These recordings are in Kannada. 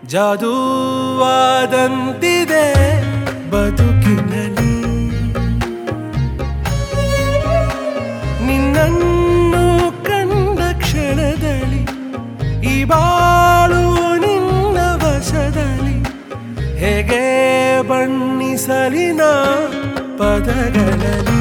ಜಾದೂವಾದಂತಿದೆ ಬದುಕಿನಲ್ಲಿ ನಿನ್ನನ್ನು ಕಂಡ ಕ್ಷಣದಲ್ಲಿ ಈ ಬಾಳು ನಿನ್ನ ವಶದಲ್ಲಿ ಹೇಗೆ ಬಣ್ಣಿಸಲಿನ ಪದಗಳಲ್ಲಿ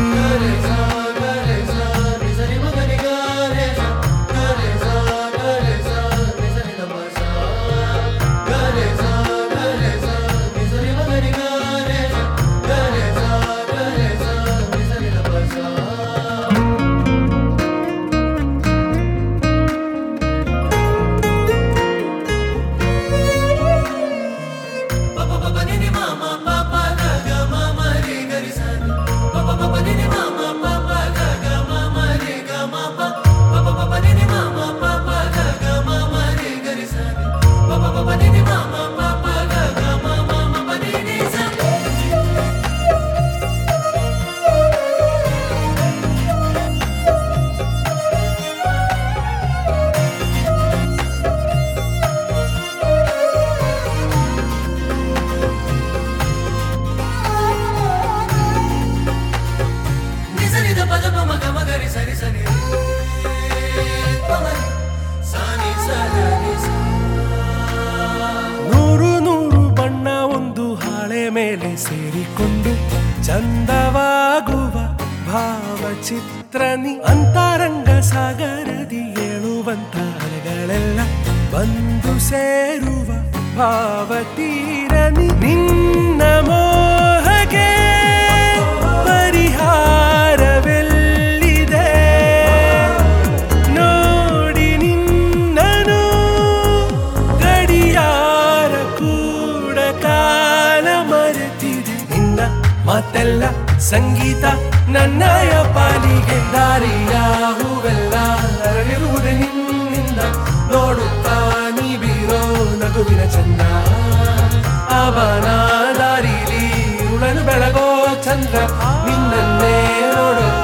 ನಿಸರಿದ ಪದ ಪಮ ಗಮ ಗರಿ ಸರಿ ಸರಿ ಪಮರಿ ಸಾನಿ ಸರಿ ನೂರು ನೂರು ಬಣ್ಣ ಒಂದು ಹಾಳೆ ಮೇಲೆ ಸೇರಿಕೊಂಡು ಚಂದವಾಗುವ ಭಾವಚಿತ್ರನಿ ಅಂತರಂಗ ಸಾಗರದಿ ಏಳುವಂತ ಅಲೆಗಳೆಲ್ಲ ಬಂದು ಸೇರುವ ಭಾವತೀರನಿ ನಿನ್ನ ಮೋಹಗೆ ಪರಿಹಾರವೆಲ್ಲಿದೆ ನೋಡಿ ನಿನ್ನನು ಗಡಿಯಾರ ಕೂಡ ಕಾಲ ಮರೆತಿದೆ ನಿನ್ನ ಮಾತೆಲ್ಲ ಸಂಗೀತ ನನ್ನಯ ಪಾಲಿಗೆ ದಾರಿಯ ಹೂವೆಲ್ಲ ಅರಳಿರುವುದು ನಿನ್ನಿಂದ ನೋಡುತ್ತಾ ನೀ ಬೀರೋ ನಗುವಿನ ಚಂದ ಅವನ ದಾರಿಲಿ ಉಳನು ಬೆಳಗೋ ಚಂದ್ರ ನಿನ್ನನ್ನೇ ನೋಡುತ್ತ